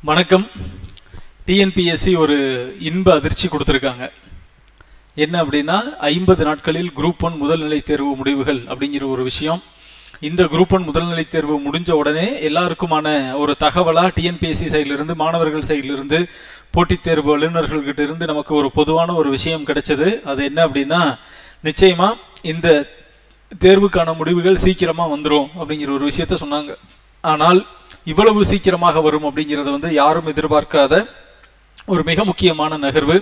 வணக்கம் டிஎன்பிஎஸ்சி ஒரு இன்ப அதிர்ச்சி கொடுத்துருக்காங்க என்ன அப்படின்னா ஐம்பது நாட்களில் குரூப் ஒன் முதல்நிலை தேர்வு முடிவுகள் அப்படிங்கிற ஒரு விஷயம் இந்த குரூப் ஒன் முதல்நிலை தேர்வு முடிஞ்ச உடனே எல்லாருக்குமான ஒரு தகவலாக டிஎன்பிஎஸ்சி சைட்லேருந்து மாணவர்கள் சைட்லேருந்து போட்டித் தேர்வு வல்லுநர்கள்கிட்ட இருந்து நமக்கு ஒரு பொதுவான ஒரு விஷயம் கிடைச்சது அது என்ன அப்படின்னா நிச்சயமா இந்த தேர்வுக்கான முடிவுகள் சீக்கிரமாக வந்துடும் அப்படிங்கிற ஒரு விஷயத்த சொன்னாங்க ஆனால் இவ்வளவு சீக்கிரமாக வரும் அப்படிங்கிறத வந்து யாரும் எதிர்பார்க்காத ஒரு மிக முக்கியமான நகர்வு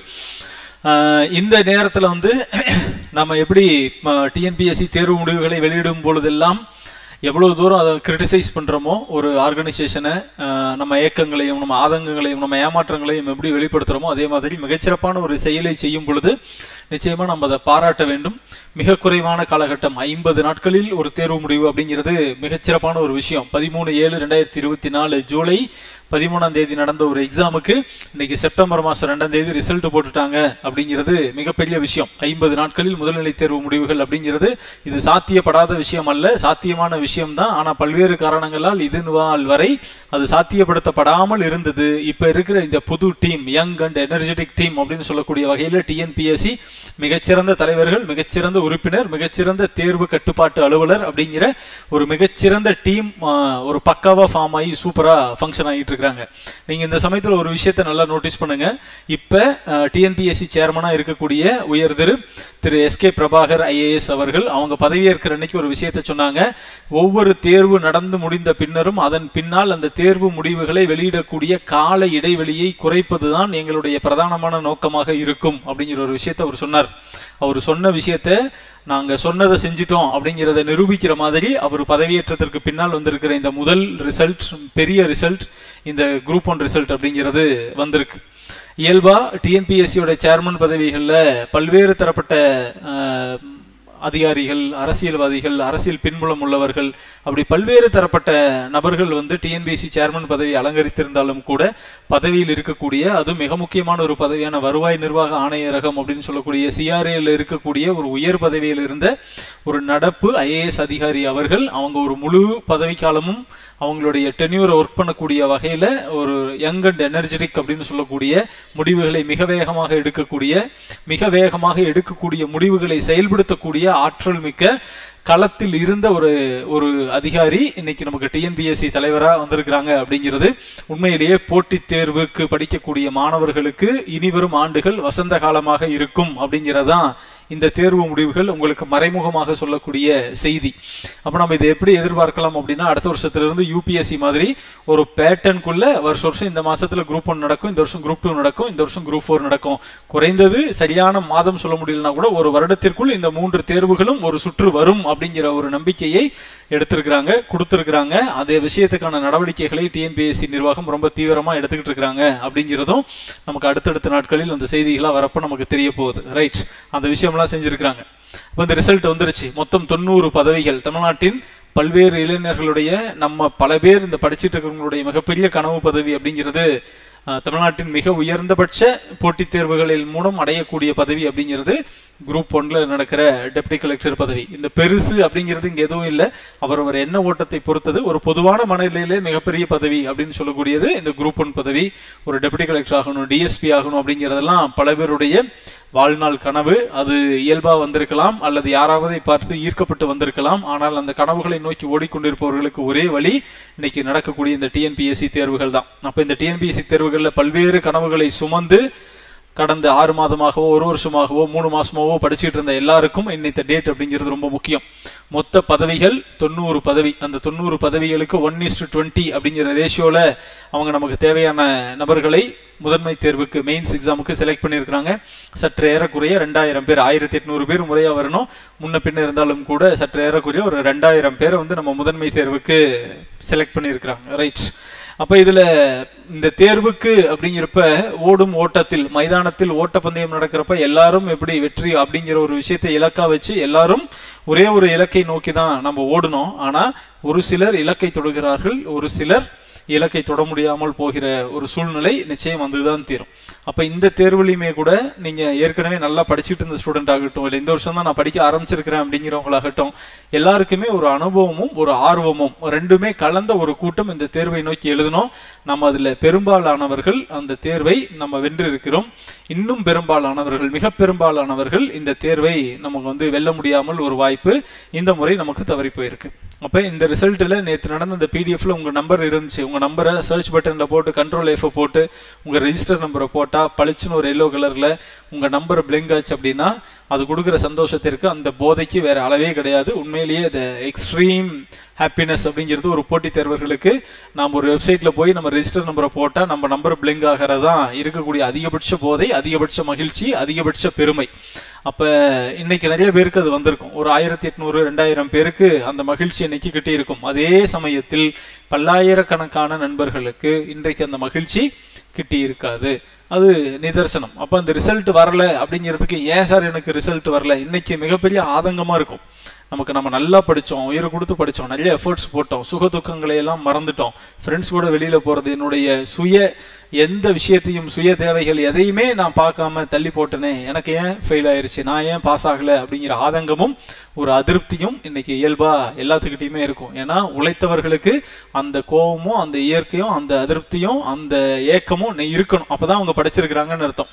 ஆஹ் இந்த நேரத்தில் வந்து நம்ம எப்படி டிஎன்பிஎஸ்சி தேர்வு முடிவுகளை வெளியிடும் பொழுதெல்லாம் எவ்வளவு தூரம் அதை கிரிட்டிசைஸ் பண்ணுறோமோ ஒரு ஆர்கனைசேஷனை நம்ம ஏக்கங்களையும் நம்ம ஆதங்கங்களையும் நம்ம ஏமாற்றங்களையும் எப்படி வெளிப்படுத்துகிறோமோ அதே மாதிரி மிகச்சிறப்பான ஒரு செயலை செய்யும் பொழுது நிச்சயமாக நம்ம அதை பாராட்ட வேண்டும் மிக குறைவான காலகட்டம் ஐம்பது நாட்களில் ஒரு தேர்வு முடிவு அப்படிங்கிறது மிகச்சிறப்பான ஒரு விஷயம் பதிமூணு ஏழு ரெண்டாயிரத்தி இருபத்தி நாலு ஜூலை பதிமூணாம் தேதி நடந்த ஒரு எக்ஸாமுக்கு இன்னைக்கு செப்டம்பர் மாதம் ரெண்டாம் தேதி ரிசல்ட் போட்டுட்டாங்க அப்படிங்கிறது மிகப்பெரிய விஷயம் ஐம்பது நாட்களில் முதல்நிலை தேர்வு முடிவுகள் அப்படிங்கிறது இது சாத்தியப்படாத விஷயம் அல்ல சாத்தியமான விஷயம் தான் ஆனால் பல்வேறு காரணங்களால் இது நாள் வரை அது சாத்தியப்படுத்தப்படாமல் இருந்தது இப்போ இருக்கிற இந்த புது team young and energetic team அப்படின்னு சொல்லக்கூடிய வகையில் டிஎன்பிஎஸ்சி மிகச்சிறந்த தலைவர்கள் மிகச்சிறந்த உறுப்பினர் மிகச்சிறந்த தேர்வு கட்டுப்பாட்டு அலுவலர் அப்படிங்கிற ஒரு மிகச்சிறந்த டீம் ஒரு பக்காவா ஃபார்ம் ஆகி சூப்பரா ஃபங்க்ஷன் ஆகிட்டு இருக்கிறாங்க நீங்க இந்த சமயத்தில் ஒரு விஷயத்தை நல்லா நோட்டீஸ் பண்ணுங்க இப்ப டிஎன்பிஎஸ்சி சேர்மனா இருக்கக்கூடிய உயர் திரு திரு எஸ் கே பிரபாகர் ஐஏஎஸ் அவர்கள் அவங்க பதவியேற்கிற அன்னைக்கு ஒரு விஷயத்தை சொன்னாங்க ஒவ்வொரு தேர்வு நடந்து முடிந்த பின்னரும் அதன் பின்னால் அந்த தேர்வு முடிவுகளை வெளியிடக்கூடிய கால இடைவெளியை குறைப்பதுதான் எங்களுடைய பிரதானமான நோக்கமாக இருக்கும் அப்படிங்கிற ஒரு விஷயத்தை அவர் சொன்னார் அவர் சொன்ன விஷயத்த நாங்கள் சொன்னதை செஞ்சிட்டோம் அப்படிங்கிறத நிரூபிக்கிற மாதிரி அவர் பதவியேற்றத்திற்கு பின்னால் வந்திருக்கிற இந்த முதல் ரிசல்ட் பெரிய ரிசல்ட் இந்த குரூப் ஒன் ரிசல்ட் அப்படிங்கிறது வந்திருக்கு இயல்பா டிஎன்பிஎஸ்சியோட சேர்மன் பதவிகளில் பல்வேறு தரப்பட்ட அதிகாரிகள் அரசியல்வாதிகள் அரசியல் பின்புலம் உள்ளவர்கள் அப்படி பல்வேறு தரப்பட்ட நபர்கள் வந்து டிஎன்பிஎஸ்சி சேர்மன் பதவி அலங்கரித்திருந்தாலும் கூட பதவியில் இருக்கக்கூடிய அது மிக முக்கியமான ஒரு பதவியான வருவாய் நிர்வாக ஆணையரகம் அப்படின்னு சொல்லக்கூடிய சிஆர்ஏல இருக்கக்கூடிய ஒரு உயர் பதவியில் இருந்த ஒரு நடப்பு ஐஏஎஸ் அதிகாரி அவர்கள் அவங்க ஒரு முழு பதவிக்காலமும் அவங்களுடைய டென்யூரை ஒர்க் பண்ணக்கூடிய வகையில் ஒரு யங் அண்ட் எனர்ஜெட்டிக் அப்படின்னு சொல்லக்கூடிய முடிவுகளை மிக வேகமாக எடுக்கக்கூடிய மிக வேகமாக எடுக்கக்கூடிய முடிவுகளை செயல்படுத்தக்கூடிய ஆற்றல் மிக்க களத்தில் இருந்த ஒரு ஒரு அதிகாரி இன்னைக்கு நமக்கு டிஎன்பிஎஸ்சி தலைவராக வந்திருக்கிறாங்க அப்படிங்கிறது உண்மையிலேயே போட்டித் தேர்வுக்கு படிக்கக்கூடிய மாணவர்களுக்கு இனிவரும் ஆண்டுகள் வசந்த காலமாக இருக்கும் அப்படிங்கிறதான் இந்த தேர்வு முடிவுகள் உங்களுக்கு மறைமுகமாக சொல்லக்கூடிய செய்தி அப்போ நம்ம இதை எப்படி எதிர்பார்க்கலாம் அப்படின்னா அடுத்த வருஷத்துலேருந்து யூபிஎஸ்சி மாதிரி ஒரு பேட்டர்னுக்குள்ள வருஷம் வருஷம் இந்த மாசத்துல குரூப் ஒன் நடக்கும் இந்த வருஷம் குரூப் டூ நடக்கும் இந்த வருஷம் குரூப் ஃபோர் நடக்கும் குறைந்தது சரியான மாதம் சொல்ல முடியலனா கூட ஒரு வருடத்திற்குள் இந்த மூன்று தேர்வுகளும் ஒரு சுற்று வரும் அப்படிங்கிற ஒரு நம்பிக்கையை எடுத்திருக்கிறாங்க கொடுத்துருக்குறாங்க அதே விஷயத்துக்கான நடவடிக்கைகளை டிஎன்பிஎஸ்சி நிர்வாகம் ரொம்ப தீவிரமாக எடுத்துக்கிட்டு இருக்கிறாங்க அப்படிங்கிறதும் நமக்கு அடுத்தடுத்த நாட்களில் அந்த செய்திகளாக வரப்போ நமக்கு தெரிய போகுது ரைட் அந்த விஷயம்லாம் செஞ்சுருக்கிறாங்க இப்போ இந்த ரிசல்ட் வந்துருச்சு மொத்தம் தொண்ணூறு பதவிகள் தமிழ்நாட்டின் பல்வேறு இளைஞர்களுடைய நம்ம பல பேர் இந்த படிச்சுட்டு இருக்கிறவங்களுடைய மிகப்பெரிய கனவு பதவி அப்படிங்கிறது தமிழ்நாட்டின் மிக உயர்ந்தபட்ச போட்டித் தேர்வுகளில் மூலம் அடையக்கூடிய பதவி அப்படிங்கிறது குரூப் ஒன்ல நடக்கிற டெப்டி கலெக்டர் பதவி இந்த பெருசு அப்படிங்கிறது இங்கே எதுவும் இல்லை அவரவர் என்ன ஓட்டத்தை பொறுத்தது ஒரு பொதுவான மனநிலையிலே மிகப்பெரிய பதவி அப்படின்னு சொல்லக்கூடியது இந்த குரூப் ஒன் பதவி ஒரு டெப்டி கலெக்டர் ஆகணும் டிஎஸ்பி ஆகணும் அப்படிங்கிறதெல்லாம் பல பேருடைய வாழ்நாள் கனவு அது இயல்பாக வந்திருக்கலாம் அல்லது யாராவதை பார்த்து ஈர்க்கப்பட்டு வந்திருக்கலாம் ஆனால் அந்த கனவுகளை நோக்கி ஓடிக்கொண்டிருப்பவர்களுக்கு ஒரே வழி இன்னைக்கு நடக்கக்கூடிய இந்த டிஎன்பிஎஸ்சி தேர்வுகள் தான் அப்போ இந்த டிஎன்பிஎஸ்சி தேர்வுகளில் பல்வேறு கனவுகளை சுமந்து கடந்த ஆறு மாதமாகவோ ஒரு வருஷமாகவோ மூணு மாசமாகவோ படிச்சுட்டு இருந்த எல்லாருக்கும் இன்னைத்த டேட் அப்படிங்கிறது ரொம்ப முக்கியம் மொத்த பதவிகள் தொண்ணூறு பதவி அந்த தொண்ணூறு பதவிகளுக்கு ஒன் இஸ் டு டுவெண்ட்டி அப்படிங்கிற ரேஷியோவில் அவங்க நமக்கு தேவையான நபர்களை முதன்மை தேர்வுக்கு மெயின்ஸ் எக்ஸாமுக்கு செலக்ட் பண்ணியிருக்கிறாங்க சற்று ஏறக்குறைய ரெண்டாயிரம் பேர் ஆயிரத்தி எட்நூறு பேர் முறையாக வரணும் முன்ன பின்ன இருந்தாலும் கூட சற்று ஏறக்குறைய ஒரு ரெண்டாயிரம் பேரை வந்து நம்ம முதன்மை தேர்வுக்கு செலக்ட் பண்ணியிருக்கிறாங்க ரைட் அப்போ இதில் இந்த தேர்வுக்கு அப்படிங்கிறப்ப ஓடும் ஓட்டத்தில் மைதானத்தில் ஓட்டப்பந்தயம் நடக்கிறப்ப எல்லாரும் எப்படி வெற்றி அப்படிங்கிற ஒரு விஷயத்தை இலக்கா வச்சு எல்லாரும் ஒரே ஒரு இலக்கை நோக்கி தான் நம்ம ஓடணும் ஆனால் ஒரு சிலர் இலக்கை தொடுகிறார்கள் ஒரு சிலர் இலக்கை தொட முடியாமல் போகிற ஒரு சூழ்நிலை நிச்சயம் வந்துதான் தீரும் அப்ப இந்த தேர்வுலையுமே கூட நீங்க ஏற்கனவே நல்லா படிச்சுட்டு இருந்த ஸ்டூடெண்ட் ஆகட்டும் இல்லை இந்த வருஷம் தான் நான் படிக்க ஆரம்பிச்சிருக்கிறேன் அப்படிங்கிறவங்களாகட்டும் எல்லாருக்குமே ஒரு அனுபவமும் ஒரு ஆர்வமும் ரெண்டுமே கலந்த ஒரு கூட்டம் இந்த தேர்வை நோக்கி எழுதணும் நம்ம அதுல பெரும்பாலானவர்கள் அந்த தேர்வை நம்ம வென்று இருக்கிறோம் இன்னும் பெரும்பாலானவர்கள் மிக பெரும்பாலானவர்கள் இந்த தேர்வை நமக்கு வந்து வெல்ல முடியாமல் ஒரு வாய்ப்பு இந்த முறை நமக்கு தவறி போயிருக்கு அப்ப இந்த ரிசல்ட்ல நேற்று நடந்த இந்த பிடிஎஃப்ல உங்க நம்பர் இருந்துச்சு உங்க நம்பரை சர்ச் பட்டன்ல போட்டு கண்ட்ரோல் எஃப் போட்டு உங்க ரெஜிஸ்டர் நம்பரை போட்டா பளிச்சுன்னு ஒரு எல்லோ கலர்ல உங்க நம்பர் பிளிங்க் ஆச்சு அப்படின்னா அது கொடுக்குற சந்தோஷத்திற்கு அந்த போதைக்கு வேற அளவே கிடையாது உண்மையிலேயே இந்த எக்ஸ்ட்ரீம் ஹாப்பினஸ் அப்படிங்கிறது ஒரு போட்டித் தேர்வர்களுக்கு நாம் ஒரு வெப்சைட்ல போய் நம்ம ரெஜிஸ்டர் நம்பரை போட்டால் நம்ம நம்பர் பிளிங்க் ஆகிறது தான் இருக்கக்கூடிய அதிகபட்ச போதை அதிகபட்ச மகிழ்ச்ி அதிகபட்ச பெருமை அப்ப இன்னைக்கு நிறைய பேருக்கு அது வந்திருக்கும் ஒரு ஆயிரத்தி எட்நூறு ரெண்டாயிரம் பேருக்கு அந்த மகிழ்ச்சி இன்னைக்கு கிட்டி இருக்கும் அதே சமயத்தில் பல்லாயிரக்கணக்கான நண்பர்களுக்கு இன்றைக்கு அந்த மகிழ்ச்சி கிட்டி இருக்காது அது நிதர்சனம் அப்ப அந்த ரிசல்ட் வரல அப்படிங்கிறதுக்கு ஏன் சார் எனக்கு ரிசல்ட் வரல இன்னைக்கு மிகப்பெரிய ஆதங்கமா இருக்கும் நமக்கு நம்ம நல்லா படித்தோம் உயிரை கொடுத்து படித்தோம் நிறைய எஃபர்ட்ஸ் போட்டோம் சுக துக்கங்களை எல்லாம் மறந்துட்டோம் ஃப்ரெண்ட்ஸ் கூட வெளியில் போகிறது என்னுடைய சுய எந்த விஷயத்தையும் சுய தேவைகள் எதையுமே நான் பார்க்காம தள்ளி போட்டனே எனக்கு ஏன் ஃபெயில் ஆயிருச்சு நான் ஏன் பாஸ் ஆகலை அப்படிங்கிற ஆதங்கமும் ஒரு அதிருப்தியும் இன்னைக்கு இயல்பா எல்லாத்துக்கிட்டையுமே இருக்கும் ஏன்னா உழைத்தவர்களுக்கு அந்த கோபமும் அந்த இயற்கையும் அந்த அதிருப்தியும் அந்த ஏக்கமும் இருக்கணும் அப்பதான் அவங்க படிச்சிருக்கிறாங்கன்னு அர்த்தம்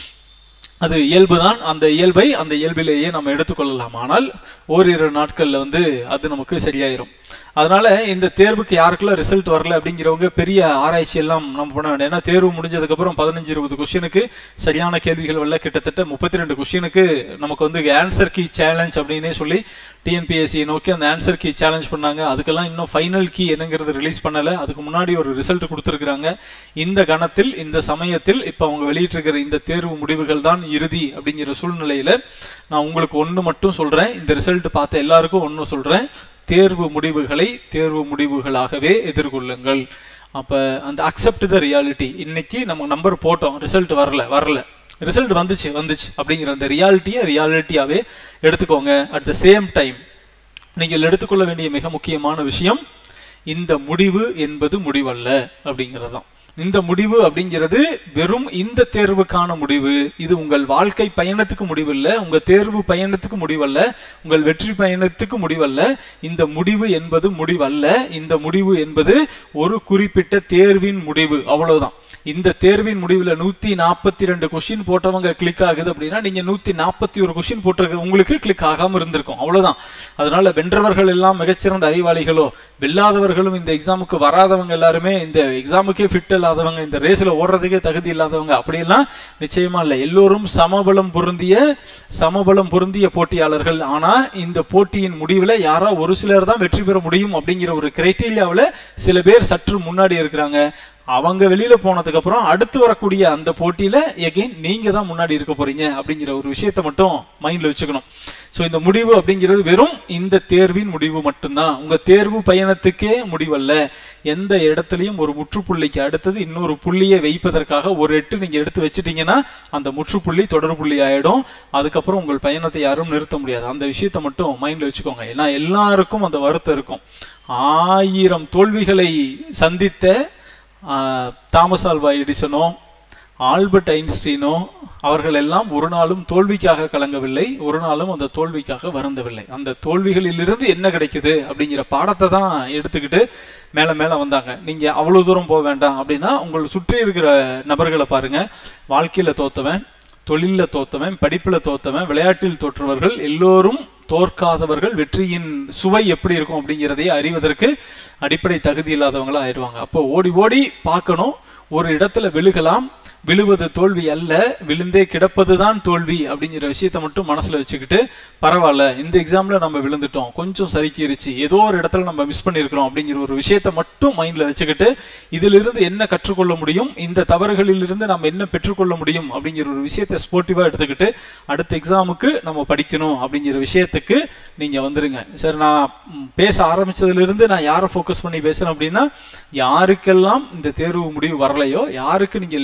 அது இயல்புதான் அந்த இயல்பை அந்த இயல்பிலேயே நம்ம எடுத்துக்கொள்ளலாம் ஆனால் ஓரிரு நாட்கள்ல வந்து அது நமக்கு சரியாயிரும் அதனால இந்த தேர்வுக்கு யாருக்கெல்லாம் ரிசல்ட் வரல அப்படிங்கிறவங்க பெரிய ஆராய்ச்சி எல்லாம் நம்ம பண்ண வேண்டாம் ஏன்னா தேர்வு முடிஞ்சதுக்கு அப்புறம் பதினஞ்சு இருபது கொஸ்டினுக்கு சரியான கேள்விகள் வரல கிட்டத்தட்ட முப்பத்தி ரெண்டு கொஸ்டினுக்கு நமக்கு வந்து ஆன்சர் கீ சேலஞ்ச் அப்படின்னே சொல்லி டிஎன்பிஎஸ்சி நோக்கி அந்த ஆன்சர் கீ சேலஞ்ச் பண்ணாங்க அதுக்கெல்லாம் இன்னும் ஃபைனல் கீ என்னங்கிறது ரிலீஸ் பண்ணல அதுக்கு முன்னாடி ஒரு ரிசல்ட் கொடுத்துருக்காங்க இந்த கணத்தில் இந்த சமயத்தில் இப்போ அவங்க வெளியிட்டிருக்கிற இந்த தேர்வு முடிவுகள் தான் இறுதி அப்படிங்கிற சூழ்நிலையில நான் உங்களுக்கு ஒன்று மட்டும் சொல்றேன் இந்த ரிசல்ட் பார்த்த எல்லாருக்கும் ஒன்று சொல்றேன் தேர்வு முடிவுகளை தேர்வு முடிவுகளாகவே எதிர்கொள்ளுங்கள் அப்போ அந்த அக்செப்ட் த ரியாலிட்டி இன்னைக்கு நம்ம நம்பர் போட்டோம் ரிசல்ட் வரல வரல ரிசல்ட் வந்துச்சு வந்துச்சு அப்படிங்கிற அந்த ரியாலிட்டியை ரியாலிட்டியாகவே எடுத்துக்கோங்க அட் த சேம் டைம் நீங்கள் எடுத்துக்கொள்ள வேண்டிய மிக முக்கியமான விஷயம் இந்த முடிவு என்பது முடிவல்ல அப்படிங்கிறது தான் இந்த முடிவு அப்படிங்கிறது வெறும் இந்த தேர்வுக்கான முடிவு இது உங்கள் வாழ்க்கை பயணத்துக்கு முடிவல்ல உங்க தேர்வு பயணத்துக்கு முடிவல்ல உங்கள் வெற்றி பயணத்துக்கு முடிவல்ல இந்த முடிவு என்பது முடிவல்ல இந்த முடிவு என்பது ஒரு குறிப்பிட்ட தேர்வின் முடிவு அவ்வளவுதான் இந்த தேர்வின் முடிவில் நூத்தி நாற்பத்தி ரெண்டு கொஸ்டின் போட்டவங்க கிளிக் ஆகுது அப்படின்னா நீங்க நூத்தி நாற்பத்தி ஒரு கொஸ்டின் போட்டிருக்க உங்களுக்கு கிளிக் ஆகாம இருந்திருக்கும் அவ்வளவுதான் அதனால வென்றவர்கள் எல்லாம் மிகச்சிறந்த அறிவாளிகளோ வெல்லாதவர்களும் இந்த எக்ஸாமுக்கு வராதவங்க எல்லாருமே இந்த எக்ஸாமுக்கே ஃபிட் இல்லாதவங்க இந்த ரேஸ்ல ஓடுறதுக்கே தகுதி இல்லாதவங்க அப்படியெல்லாம் நிச்சயமா இல்லை எல்லோரும் சமபலம் பொருந்திய சமபலம் பொருந்திய போட்டியாளர்கள் ஆனா இந்த போட்டியின் முடிவுல யாரோ ஒரு சிலர் தான் வெற்றி பெற முடியும் அப்படிங்கிற ஒரு கிரைட்டீரியாவில் சில பேர் சற்று முன்னாடி இருக்கிறாங்க அவங்க வெளியில போனதுக்கு அப்புறம் அடுத்து வரக்கூடிய அந்த போட்டியில எகைன் நீங்க தான் முன்னாடி இருக்க போறீங்க அப்படிங்கிற ஒரு விஷயத்த மட்டும் மைண்ட்ல வச்சுக்கணும் ஸோ இந்த முடிவு அப்படிங்கிறது வெறும் இந்த தேர்வின் முடிவு மட்டும்தான் உங்க தேர்வு பயணத்துக்கே முடிவல்ல எந்த இடத்துலையும் ஒரு முற்றுப்புள்ளிக்கு அடுத்தது இன்னொரு புள்ளியை வைப்பதற்காக ஒரு எட்டு நீங்க எடுத்து வச்சிட்டீங்கன்னா அந்த முற்றுப்புள்ளி தொடர் புள்ளி ஆயிடும் அதுக்கப்புறம் உங்கள் பயணத்தை யாரும் நிறுத்த முடியாது அந்த விஷயத்த மட்டும் மைண்ட்ல வச்சுக்கோங்க ஏன்னா எல்லாருக்கும் அந்த வருத்தம் இருக்கும் ஆயிரம் தோல்விகளை சந்தித்த தாமஸ் ஆல்வா எடிசனோ ஆல்பர்ட் ஐன்ஸ்டீனோ அவர்கள் எல்லாம் ஒரு நாளும் தோல்விக்காக கலங்கவில்லை ஒரு நாளும் அந்த தோல்விக்காக வருந்தவில்லை அந்த தோல்விகளிலிருந்து என்ன கிடைக்குது அப்படிங்கிற பாடத்தை தான் எடுத்துக்கிட்டு மேலே மேலே வந்தாங்க நீங்கள் அவ்வளோ தூரம் போக வேண்டாம் அப்படின்னா உங்களை சுற்றி இருக்கிற நபர்களை பாருங்க வாழ்க்கையில் தோத்தவன் தொழிலில் தோத்தவன் படிப்பில் தோத்தவன் விளையாட்டில் தோற்றவர்கள் எல்லோரும் தோற்காதவர்கள் வெற்றியின் சுவை எப்படி இருக்கும் அப்படிங்கிறதையே அறிவதற்கு அடிப்படை தகுதி இல்லாதவங்களா ஆயிடுவாங்க அப்போ ஓடி ஓடி பார்க்கணும் ஒரு இடத்துல விழுகலாம் விழுவது தோல்வி அல்ல விழுந்தே கிடப்பது தான் தோல்வி அப்படிங்கிற விஷயத்த மட்டும் மனசுல வச்சுக்கிட்டு பரவாயில்ல இந்த எக்ஸாம்ல நம்ம விழுந்துட்டோம் கொஞ்சம் சறுக்கிருச்சு ஏதோ ஒரு இடத்துல நம்ம மிஸ் பண்ணியிருக்கிறோம் அப்படிங்கிற ஒரு விஷயத்த மட்டும் மைண்ட்ல வச்சுக்கிட்டு இதிலிருந்து என்ன கற்றுக்கொள்ள முடியும் இந்த தவறுகளிலிருந்து நம்ம என்ன பெற்றுக்கொள்ள முடியும் அப்படிங்கிற ஒரு விஷயத்த ஸ்போர்ட்டிவா எடுத்துக்கிட்டு அடுத்த எக்ஸாமுக்கு நம்ம படிக்கணும் அப்படிங்கிற விஷயத்துக்கு நீங்க வந்துருங்க சரி நான் பேச ஆரம்பிச்சதுல இருந்து நான் யாரை ஃபோக்கஸ் பண்ணி பேசுறேன் அப்படின்னா யாருக்கெல்லாம் இந்த தேர்வு முடிவு வரலையோ யாருக்கு நீங்கள் எதிர்பார்த்த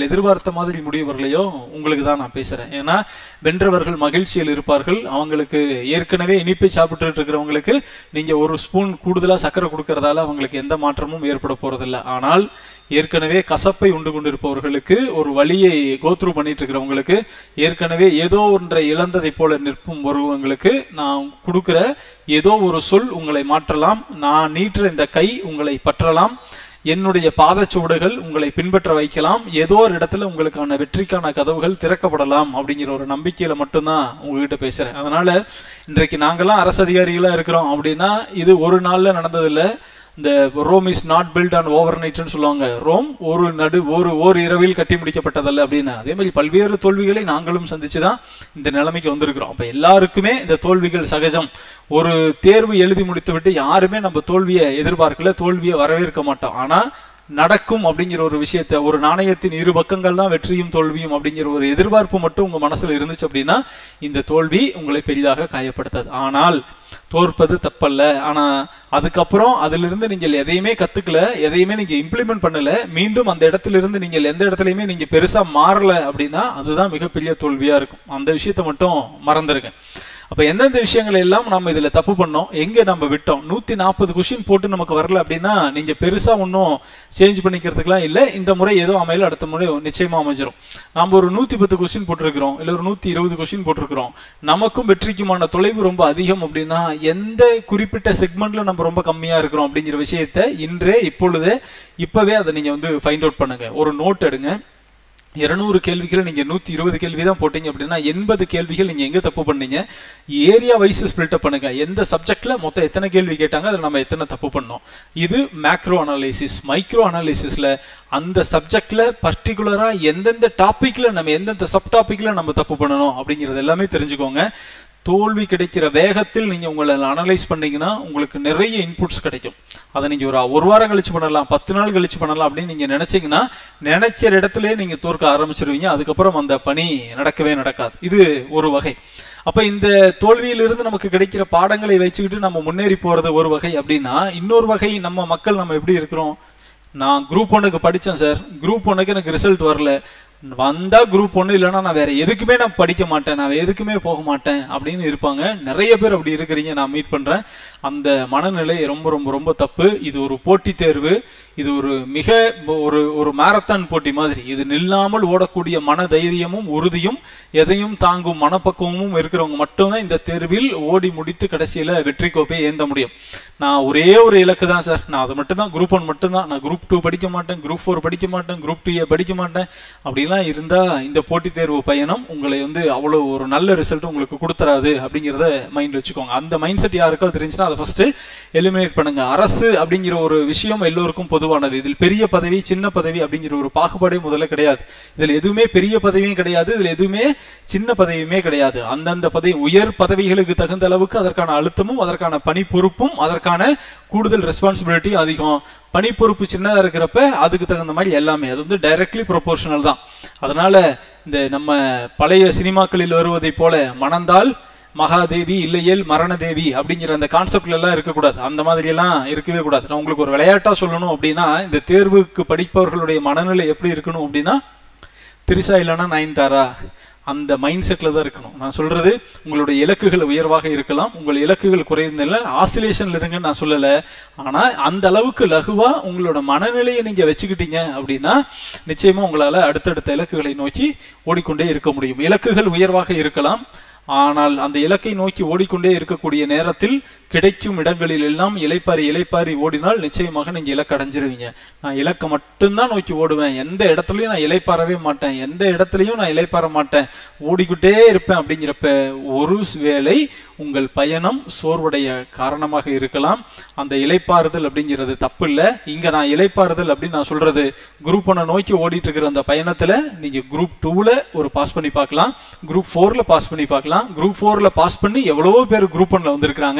பார்த்த மாதிரி முடிவு வரலையோ உங்களுக்கு தான் நான் பேசுறேன் ஏன்னா வென்றவர்கள் மகிழ்ச்சியில் இருப்பார்கள் அவங்களுக்கு ஏற்கனவே இனிப்பை சாப்பிட்டுட்டு இருக்கிறவங்களுக்கு நீங்க ஒரு ஸ்பூன் கூடுதலா சக்கரை கொடுக்கறதால அவங்களுக்கு எந்த மாற்றமும் ஏற்பட போறதில்ல ஆனால் ஏற்கனவே கசப்பை உண்டு கொண்டிருப்பவர்களுக்கு ஒரு வழியை கோத்ரூ பண்ணிட்டு இருக்கிறவங்களுக்கு ஏற்கனவே ஏதோ ஒன்றை இழந்ததை போல நிற்பும் ஒருவங்களுக்கு நான் கொடுக்கிற ஏதோ ஒரு சொல் உங்களை மாற்றலாம் நான் நீட்டுற இந்த கை உங்களை பற்றலாம் என்னுடைய பாதச்சுவடுகள் உங்களை பின்பற்ற வைக்கலாம் ஏதோ ஒரு இடத்துல உங்களுக்கான வெற்றிக்கான கதவுகள் திறக்கப்படலாம் அப்படிங்கிற ஒரு நம்பிக்கையில மட்டும்தான் உங்ககிட்ட பேசுறேன் அதனால இன்றைக்கு நாங்கெல்லாம் அரசு அதிகாரிகளா இருக்கிறோம் அப்படின்னா இது ஒரு நாள்ல நடந்ததில்ல இந்த Rome is not built on over நைட்னு சொல்லுவாங்க ரோம் ஒரு நடு ஒரு ஓர் இரவில் கட்டி முடிக்கப்பட்டதல்ல அப்படின்னு அதே மாதிரி பல்வேறு தோல்விகளை நாங்களும் சந்திச்சு தான் இந்த நிலைமைக்கு வந்திருக்கிறோம் அப்ப எல்லாருக்குமே இந்த தோல்விகள் சகஜம் ஒரு தேர்வு எழுதி முடித்து விட்டு யாருமே நம்ம தோல்வியை எதிர்பார்க்கல தோல்வியை வரவேற்க மாட்டோம் ஆனா நடக்கும் அப்படிங்கிற ஒரு விஷயத்த ஒரு நாணயத்தின் இரு பக்கங்கள் தான் வெற்றியும் தோல்வியும் அப்படிங்கிற ஒரு எதிர்பார்ப்பு மட்டும் உங்க மனசுல இருந்துச்சு அப்படின்னா இந்த தோல்வி உங்களை பெரிதாக காயப்படுத்தாது ஆனால் தோற்பது தப்பல்ல ஆனா அதுக்கப்புறம் அதிலிருந்து நீங்கள் எதையுமே கத்துக்கல எதையுமே நீங்க இம்ப்ளிமெண்ட் பண்ணல மீண்டும் அந்த இடத்துல இருந்து நீங்கள் எந்த இடத்துலயுமே நீங்க பெருசா மாறல அப்படின்னா அதுதான் மிகப்பெரிய தோல்வியா இருக்கும் அந்த விஷயத்தை மட்டும் மறந்துருங்க அப்ப எந்தெந்த விஷயங்களை எல்லாம் நம்ம இதுல தப்பு பண்ணோம் எங்க நம்ம விட்டோம் நூத்தி நாற்பது கொஸ்டின் போட்டு நமக்கு வரல அப்படின்னா நீங்க பெருசா ஒன்றும் சேஞ்ச் பண்ணிக்கிறதுக்குலாம் இல்ல இந்த முறை ஏதோ அமையல அடுத்த முறை நிச்சயமா அமைஞ்சிரும் நாம ஒரு நூத்தி பத்து கொஸ்டின் போட்டிருக்கிறோம் இல்ல ஒரு நூத்தி இருபது கொஸ்டின் போட்டிருக்கிறோம் நமக்கும் வெற்றிக்குமான தொலைவு ரொம்ப அதிகம் அப்படின்னா எந்த குறிப்பிட்ட செக்மெண்ட்ல நம்ம ரொம்ப கம்மியா இருக்கிறோம் அப்படிங்கிற விஷயத்த இன்றே இப்பொழுதே இப்பவே அதை நீங்க வந்து ஃபைண்ட் அவுட் பண்ணுங்க ஒரு நோட் எடுங்க இருநூறு கேள்விகள் நீங்க நூத்தி இருபது கேள்வி தான் போட்டீங்க அப்படின்னா எண்பது கேள்விகள் நீங்க எங்க தப்பு பண்ணீங்க ஏரியா வைஸ் ஸ்பிளிட் அப் பண்ணுங்க எந்த சப்ஜெக்ட்ல மொத்தம் எத்தனை கேள்வி கேட்டாங்க அதுல நம்ம எத்தனை தப்பு பண்ணோம் இது மேக்ரோ அனாலிசிஸ் மைக்ரோ அனாலிசிஸ்ல அந்த சப்ஜெக்ட்ல பர்டிகுலரா எந்தெந்த டாபிக்ல நம்ம எந்தெந்த சப் டாபிக்ல நம்ம தப்பு பண்ணணும் அப்படிங்கிறது எல்லாமே தெரிஞ்சுக்கோங்க தோல்வி கிடைக்கிற வேகத்தில் நீங்க உங்களை அனலைஸ் பண்ணீங்கன்னா உங்களுக்கு நிறைய இன்புட்ஸ் கிடைக்கும் அதை நீங்க ஒரு ஒரு வாரம் கழிச்சு பண்ணலாம் பத்து நாள் கழிச்சு பண்ணலாம் அப்படின்னு நீங்க நினைச்சீங்கன்னா நினைச்ச இடத்துல நீங்க தோற்க ஆரம்பிச்சிருவீங்க அதுக்கப்புறம் அந்த பணி நடக்கவே நடக்காது இது ஒரு வகை அப்ப இந்த தோல்வியிலிருந்து நமக்கு கிடைக்கிற பாடங்களை வச்சுக்கிட்டு நம்ம முன்னேறி போறது ஒரு வகை அப்படின்னா இன்னொரு வகை நம்ம மக்கள் நம்ம எப்படி இருக்கிறோம் நான் குரூப் ஒன்னுக்கு படித்தேன் சார் குரூப் ஒன்னுக்கு எனக்கு ரிசல்ட் வரல வந்தா குரூப் ஒன்று இல்லைன்னா நான் வேற எதுக்குமே நான் படிக்க மாட்டேன் நான் எதுக்குமே போக மாட்டேன் அப்படின்னு இருப்பாங்க நிறைய பேர் அப்படி இருக்கிறீங்க நான் மீட் பண்றேன் அந்த மனநிலை ரொம்ப ரொம்ப ரொம்ப தப்பு இது ஒரு போட்டித் தேர்வு இது ஒரு மிக ஒரு ஒரு மாரத்தான் போட்டி மாதிரி இது நில்லாமல் ஓடக்கூடிய மன தைரியமும் உறுதியும் எதையும் தாங்கும் மனப்பக்குவமும் இருக்கிறவங்க மட்டும்தான் இந்த தேர்வில் ஓடி முடித்து கடைசியில வெற்றி கோப்பையை ஏந்த முடியும் நான் ஒரே ஒரு இலக்கு தான் சார் நான் அதை மட்டும் தான் குரூப் ஒன் மட்டும் தான் நான் குரூப் டூ படிக்க மாட்டேன் குரூப் ஃபோர் படிக்க மாட்டேன் குரூப் டூ ஏ படிக்க மாட்டேன் அப்படிலாம் இருந்தா இந்த போட்டித் தேர்வு பயணம் உங்களை வந்து அவ்வளோ ஒரு நல்ல ரிசல்ட் உங்களுக்கு கொடுத்துறாது அப்படிங்கிறத மைண்ட் வச்சுக்கோங்க அந்த மைண்ட் செட் யாருக்கோ தெரிஞ்சுன்னா அதை ஃபர்ஸ்ட் எலிமினேட் பண்ணுங்க அரசு அப்படிங்கிற ஒரு விஷயம் எல்லோருக்கும் பொதுவானது இதில் பெரிய பதவி சின்ன பதவி அப்படிங்கிற ஒரு பாகுபாடே முதல்ல கிடையாது இதில் எதுவுமே பெரிய பதவியும் கிடையாது இதில் எதுவுமே சின்ன பதவியுமே கிடையாது அந்தந்த பதவி உயர் பதவிகளுக்கு தகுந்த அளவுக்கு அதற்கான அழுத்தமும் அதற்கான பணி பொறுப்பும் அதற்கான கூடுதல் ரெஸ்பான்சிபிலிட்டி அதிகம் பணி பொறுப்பு சின்னதா இருக்கிறப்ப அதுக்கு தகுந்த மாதிரி எல்லாமே அது வந்து டைரக்ட்லி ப்ரொபோர்ஷனல் தான் அதனால இந்த நம்ம பழைய சினிமாக்களில் வருவதை போல மணந்தால் மகாதேவி இல்லையேல் மரணதேவி அப்படிங்கிற அந்த கான்செப்ட்ல எல்லாம் இருக்கக்கூடாது அந்த மாதிரி எல்லாம் இருக்கவே கூடாது நான் உங்களுக்கு ஒரு விளையாட்டா சொல்லணும் அப்படின்னா இந்த தேர்வுக்கு படிப்பவர்களுடைய மனநிலை எப்படி இருக்கணும் அப்படின்னா திரிசா இல்லைன்னா நயன்தாரா அந்த மைண்ட் செட்டில் தான் இருக்கணும் நான் சொல்றது உங்களுடைய இலக்குகள் உயர்வாக இருக்கலாம் உங்கள் இலக்குகள் குறைந்ததில்ல ஆசிலேஷன்ல இருங்கன்னு நான் சொல்லலை ஆனால் அந்த அளவுக்கு லகுவா உங்களோட மனநிலையை நீங்க வச்சுக்கிட்டீங்க அப்படின்னா நிச்சயமா உங்களால அடுத்தடுத்த இலக்குகளை நோக்கி ஓடிக்கொண்டே இருக்க முடியும் இலக்குகள் உயர்வாக இருக்கலாம் ஆனால் அந்த இலக்கை நோக்கி ஓடிக்கொண்டே இருக்கக்கூடிய நேரத்தில் கிடைக்கும் இடங்களில் எல்லாம் இலைப்பாரி இலைப்பாரி ஓடினால் நிச்சயமாக நீங்க இலக்கு அடைஞ்சிருவீங்க நான் இலக்கை மட்டும்தான் நோக்கி ஓடுவேன் எந்த இடத்துலயும் நான் இலைப்பாறவே மாட்டேன் எந்த இடத்துலயும் நான் இலைப்பாற மாட்டேன் ஓடிக்கிட்டே இருப்பேன் அப்படிங்கிறப்ப ஒரு வேளை உங்கள் பயணம் சோர்வுடைய காரணமாக இருக்கலாம் அந்த இலைப்பாறுதல் அப்படிங்கிறது தப்பு இல்லை இங்க நான் இலைப்பாறுதல் அப்படின்னு நான் சொல்றது குரூப் ஒன்னை நோக்கி ஓடிட்டு இருக்கிற அந்த பயணத்துல நீங்க குரூப் டூல ஒரு பாஸ் பண்ணி பார்க்கலாம் குரூப் ஃபோர்ல பாஸ் பண்ணி பார்க்கலாம் குரூப் ஃபோர்ல பாஸ் பண்ணி எவ்வளவோ பேர் குரூப் ஒன்ல வந்திருக்கிறாங்க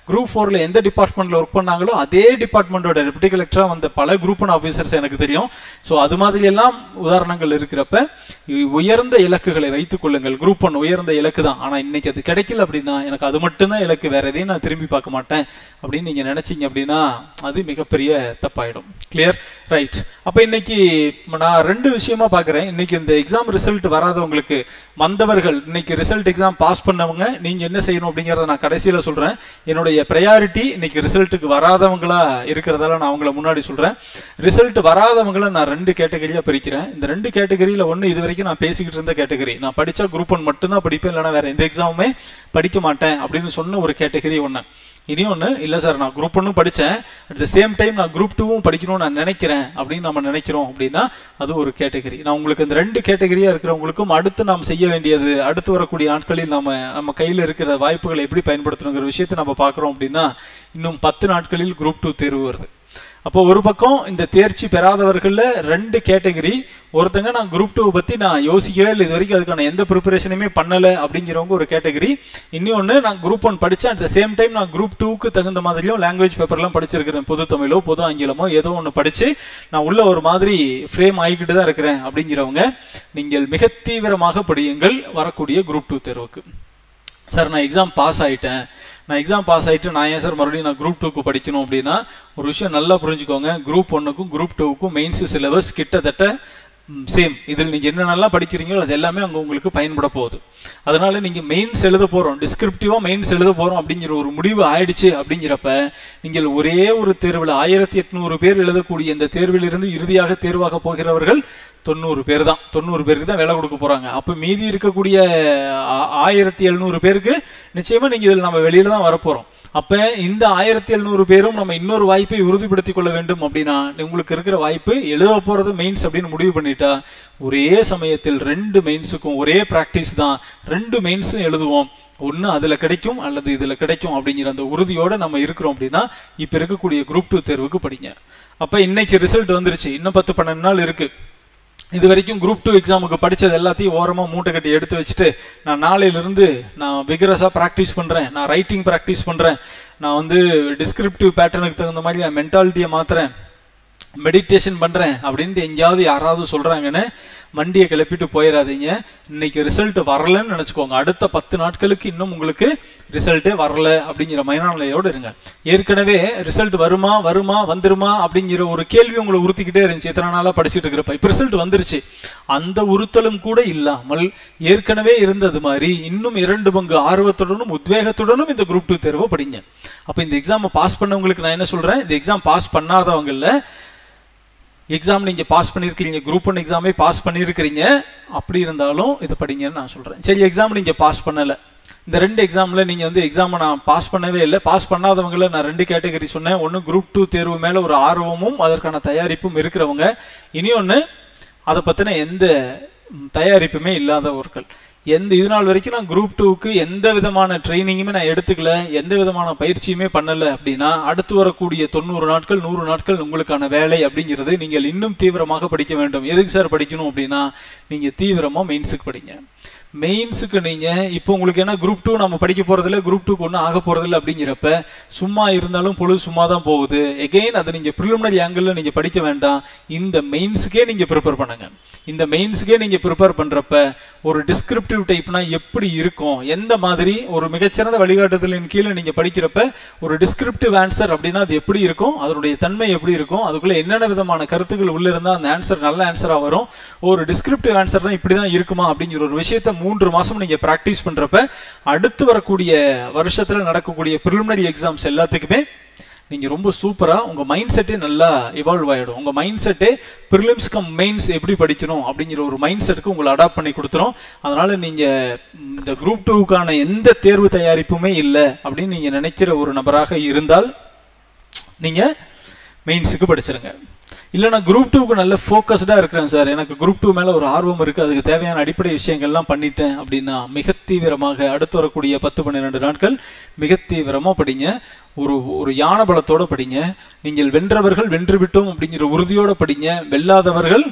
குரூப் ஃபோரில் எந்த டிபார்ட்மெண்ட்டில் ஒர்க் பண்ணாங்களோ அதே டிபார்ட்மெண்ட்டோட டெப்டி கலெக்டராக வந்த பல குரூப் ஒன் ஆஃபீஸர்ஸ் எனக்கு தெரியும் ஸோ அது மாதிரி எல்லாம் உதாரணங்கள் இருக்கிறப்ப இ- உயர்ந்த இலக்குகளை வைத்துக் கொள்ளுங்கள் குரூப் ஒன் உயர்ந்த இலக்கு தான் ஆனால் இன்னைக்கு அது கிடைக்கல அப்படின்னா எனக்கு அது மட்டும்தான் இலக்கு வேற எதையும் நான் திரும்பி பார்க்க மாட்டேன் அப்படின்னு நீங்கள் நினைச்சீங்க அப்படின்னா அது மிகப்பெரிய தப்பாயிடும் கிளியர் ரைட் அப்போ இன்னைக்கு நான் ரெண்டு விஷயமா பார்க்குறேன் இன்னைக்கு இந்த எக்ஸாம் ரிசல்ட் வராதவங்களுக்கு வந்தவர்கள் இன்னைக்கு ரிசல்ட் எக்ஸாம் பாஸ் பண்ணவங்க நீங்க என்ன செய்யணும் அப்படிங்கறத நான் கடைசியில சொல்றேன் என்னுடைய ப்ரையாரிட்டி இன்னைக்கு ரிசல்ட்டுக்கு வராதவங்களா இருக்கிறதால நான் அவங்கள முன்னாடி சொல்றேன் ரிசல்ட் வராதவங்கள நான் ரெண்டு கேட்டகரியா பிரிக்கிறேன் இந்த ரெண்டு கேட்டகரியில ஒண்ணு இது வரைக்கும் நான் பேசிக்கிட்டு இருந்த கேட்டகரி நான் படிச்சா குரூப் ஒன் மட்டும்தான் படிப்பேன் இல்லைன்னா வேற எந்த எக்ஸாமுமே படிக்க மாட்டேன் அப்படின்னு சொன்ன ஒரு கேட்டகரி ஒண்ணு இனி ஒன்று இல்லை சார் நான் குரூப் ஒன்றும் படித்தேன் அட் த சேம் டைம் நான் குரூப் டூவும் படிக்கணும்னு நான் நினைக்கிறேன் அப்படின்னு நம்ம நினைக்கிறோம் அப்படின்னா அது ஒரு கேட்டகரி நான் உங்களுக்கு இந்த ரெண்டு கேட்டகரியாக இருக்கிறவங்களுக்கும் அடுத்து நாம் செய்ய வேண்டியது அடுத்து வரக்கூடிய நாட்களில் நம்ம நம்ம கையில் இருக்கிற வாய்ப்புகளை எப்படி பயன்படுத்தணுங்கிற விஷயத்தை நம்ம பார்க்குறோம் அப்படின்னா இன்னும் பத்து நாட்களில் குரூப் டூ தேர்வு வருது அப்போ ஒரு பக்கம் இந்த தேர்ச்சி பெறாதவர்கள்ல ரெண்டு கேட்டகரி ஒருத்தங்க நான் குரூப் டூ பத்தி நான் யோசிக்கவே இல்லை இது வரைக்கும் அதுக்கான எந்த ப்ரிப்பரேஷனுமே பண்ணல அப்படிங்கிறவங்க ஒரு கேட்டகரி இன்னொன்று நான் குரூப் ஒன் படித்தேன் அட் த சேம் டைம் நான் குரூப் டூக்கு தகுந்த மாதிரியும் லாங்குவேஜ் பேப்பர்லாம் படிச்சிருக்கிறேன் பொது தமிழோ பொது ஆங்கிலமோ ஏதோ ஒன்று படிச்சு நான் உள்ள ஒரு மாதிரி ஃப்ரேம் ஆகிக்கிட்டு தான் இருக்கிறேன் அப்படிங்கிறவங்க நீங்கள் மிக தீவிரமாக படியுங்கள் வரக்கூடிய குரூப் டூ தேர்வுக்கு சார் நான் எக்ஸாம் பாஸ் ஆயிட்டேன் நான் எக்ஸாம் பாஸ் ஆயிட்டு நான் ஏன் சார் மறுபடியும் நான் குரூப் டூக்கு படிக்கணும் அப்படின்னா ஒரு விஷயம் நல்லா புரிஞ்சுக்கோங்க குரூப் ஒன்னுக்கும் குரூப் டூவுக்கும் மெயின்ஸ் சிலபஸ் கிட்டத்தட்ட சேம் இதில் நீங்கள் என்னென்னலாம் படிக்கிறீங்களோ அது எல்லாமே அங்கே உங்களுக்கு பயன்பட போகுது அதனால நீங்கள் மெயின்ஸ் எழுத போகிறோம் டிஸ்கிரிப்டிவாக மெயின்ஸ் எழுத போகிறோம் அப்படிங்கிற ஒரு முடிவு ஆயிடுச்சு அப்படிங்கிறப்ப நீங்கள் ஒரே ஒரு தேர்வில் ஆயிரத்தி எட்நூறு பேர் எழுதக்கூடிய இந்த தேர்விலிருந்து இறுதியாக தேர்வாக போகிறவர்கள் தொண்ணூறு பேர் தான் தொண்ணூறு பேருக்கு தான் வேலை கொடுக்க போறாங்க அப்ப மீதி இருக்கக்கூடிய ஆ- ஆயிரத்தி எழுநூறு பேருக்கு நிச்சயமா நீங்க இதில் நம்ம வெளியில தான் வரப்போறோம் அப்ப இந்த ஆயிரத்தி எழுநூறு பேரும் நம்ம இன்னொரு வாய்ப்பை உறுதிப்படுத்திக் கொள்ள வேண்டும் அப்படின்னா உங்களுக்கு இருக்கிற வாய்ப்பு எழுத போறது மெயின்ஸ் அப்படின்னு முடிவு பண்ணிட்டா ஒரே சமயத்தில் ரெண்டு மெயின்ஸுக்கும் ஒரே பிராக்டிஸ் தான் ரெண்டு மெயின்ஸும் எழுதுவோம் ஒன்று அதில் கிடைக்கும் அல்லது இதில் கிடைக்கும் அப்படிங்கிற அந்த உறுதியோட நம்ம இருக்கிறோம் அப்படின்னா இப்போ இருக்கக்கூடிய குரூப் டூ தேர்வுக்கு படிங்க அப்போ இன்னைக்கு ரிசல்ட் வந்துருச்சு இன்னும் பத்து பன்னெண்டு நாள் இருக்கு இது வரைக்கும் குரூப் டூ எக்ஸாமுக்கு படிச்சது எல்லாத்தையும் ஓரமா மூட்டை கட்டி எடுத்து வச்சுட்டு நான் நாளையிலிருந்து நான் விகரஸா ப்ராக்டிஸ் பண்றேன் நான் ரைட்டிங் ப்ராக்டிஸ் பண்றேன் நான் வந்து டிஸ்கிரிப்டிவ் பேட்டர்னுக்கு தகுந்த மாதிரி என் மென்டாலிட்டியை மாத்துறேன் மெடிடேஷன் பண்றேன் அப்படின்ட்டு எங்கேயாவது யாராவது சொல்றாங்கன்னு வண்டியை கிளப்பிட்டு போயிடாதீங்க இன்னைக்கு ரிசல்ட் வரலன்னு நினைச்சுக்கோங்க அடுத்த பத்து நாட்களுக்கு இன்னும் உங்களுக்கு ரிசல்ட்டே வரல அப்படிங்கிற மனநிலையோடு இருங்க ஏற்கனவே ரிசல்ட் வருமா வருமா வந்துருமா அப்படிங்கிற ஒரு கேள்வி உங்களை உறுத்திக்கிட்டே இருந்துச்சு இத்தனை நாளா படிச்சுட்டு இருக்கிறப்ப இப்ப ரிசல்ட் வந்துருச்சு அந்த உறுத்தலும் கூட இல்லாமல் ஏற்கனவே இருந்தது மாதிரி இன்னும் இரண்டு பங்கு ஆர்வத்துடனும் உத்வேகத்துடனும் இந்த குரூப் டூ தேர்வை படிங்க அப்ப இந்த எக்ஸாமை பாஸ் பண்ணவங்களுக்கு நான் என்ன சொல்றேன் இந்த எக்ஸாம் பாஸ் பண்ணாதவங்கள எக்ஸாம் நீங்க பாஸ் பண்ணியிருக்கீங்க குரூப் ஒன் எக்ஸாமே பாஸ் பண்ணியிருக்கிறீங்க அப்படி இருந்தாலும் இதை படிங்கன்னு நான் சொல்றேன் சரி எக்ஸாம் நீங்க பாஸ் பண்ணல இந்த ரெண்டு எக்ஸாம்ல நீங்க வந்து எக்ஸாமை நான் பாஸ் பண்ணவே இல்லை பாஸ் பண்ணாதவங்கள நான் ரெண்டு கேட்டகரி சொன்னேன் ஒன்று குரூப் டூ தேர்வு மேல ஒரு ஆர்வமும் அதற்கான தயாரிப்பும் இருக்கிறவங்க இனி ஒன்று அதை பத்தின எந்த ம், தயாரிப்புமே இல்லாதவர்கள் எந்த இது நாள் வரைக்கும் நான் குரூப் டூக்கு எந்த விதமான ட்ரைனிங்குமே நான் எடுத்துக்கல எந்த விதமான பயிற்சியுமே பண்ணல அப்படின்னா அடுத்து வரக்கூடிய தொண்ணூறு நாட்கள் நூறு நாட்கள் உங்களுக்கான வேலை அப்படிங்கிறது நீங்கள் இன்னும் தீவிரமாக படிக்க வேண்டும் எதுக்கு சார் படிக்கணும் அப்படின்னா நீங்க தீவிரமா மெயின்ஸுக்கு படிங்க மெயின்ஸுக்கு நீங்க இப்போ உங்களுக்கு என்ன குரூப் டூ நம்ம படிக்க போறதில்ல குரூப் டூக்கு ஒன்றும் ஆக போறதில்ல அப்படிங்கிறப்ப சும்மா இருந்தாலும் பொழுது சும்மா தான் போகுது எகெயின் அதை நீங்க ப்ரிலிமினரி ஆங்கிள் நீங்க படிக்க வேண்டாம் இந்த மெயின்ஸுக்கே நீங்க ப்ரிப்பேர் பண்ணுங்க இந்த மெயின்ஸுக்கே நீங்க ப்ரிப்பேர் பண்றப்ப ஒரு டிஸ்கிரிப்டிவ் டைப்னா எப்படி இருக்கும் எந்த மாதிரி ஒரு மிகச்சிறந்த வழிகாட்டுதலின் கீழே நீங்க படிக்கிறப்ப ஒரு டிஸ்கிரிப்டிவ் ஆன்சர் அப்படின்னா அது எப்படி இருக்கும் அதனுடைய தன்மை எப்படி இருக்கும் அதுக்குள்ள என்னென்ன விதமான கருத்துக்கள் உள்ள இருந்தா அந்த ஆன்சர் நல்ல ஆன்சரா வரும் ஒரு டிஸ்கிரிப்டிவ் ஆன்சர் தான் இப்படிதான் இருக்குமா அப்படிங்கிற ஒரு விஷயத்த மூன்று மாசம் நீங்க பிராக்டிஸ் பண்றப்ப அடுத்து வரக்கூடிய வருஷத்துல நடக்கக்கூடிய ப்ரிலிமினரி எக்ஸாம்ஸ் எல்லாத்துக்குமே நீங்க ரொம்ப சூப்பரா உங்க மைண்ட் செட்டே நல்லா இவால்வ் ஆயிடும் உங்க மைண்ட் செட்டே ப்ரிலிம்ஸ் கம் மெயின்ஸ் எப்படி படிக்கணும் அப்படிங்கிற ஒரு மைண்ட் செட்டுக்கு உங்களை அடாப்ட் பண்ணி கொடுத்துரும் அதனால நீங்க ம், இந்த குரூப் டூக்கான எந்த தேர்வு தயாரிப்புமே இல்லை அப்படின்னு நீங்க நினைக்கிற ஒரு நபராக இருந்தால் நீங்க மெயின்ஸுக்கு படிச்சிருங்க இல்லை நான் குரூப் டூக்கு நல்ல ஃபோக்கஸ்டாக இருக்கிறேன் சார் எனக்கு குரூப் டூ மேலே ஒரு ஆர்வம் இருக்குது அதுக்கு தேவையான அடிப்படை விஷயங்கள்லாம் பண்ணிட்டேன் அப்படின்னா மிக தீவிரமாக அடுத்து வரக்கூடிய பத்து பன்னிரெண்டு நாட்கள் மிக தீவிரமாக படிங்க ஒரு ஒரு யான பலத்தோட படிங்க நீங்கள் வென்றவர்கள் வென்று விட்டோம் அப்படிங்கிற உறுதியோட படிங்க வெல்லாதவர்கள்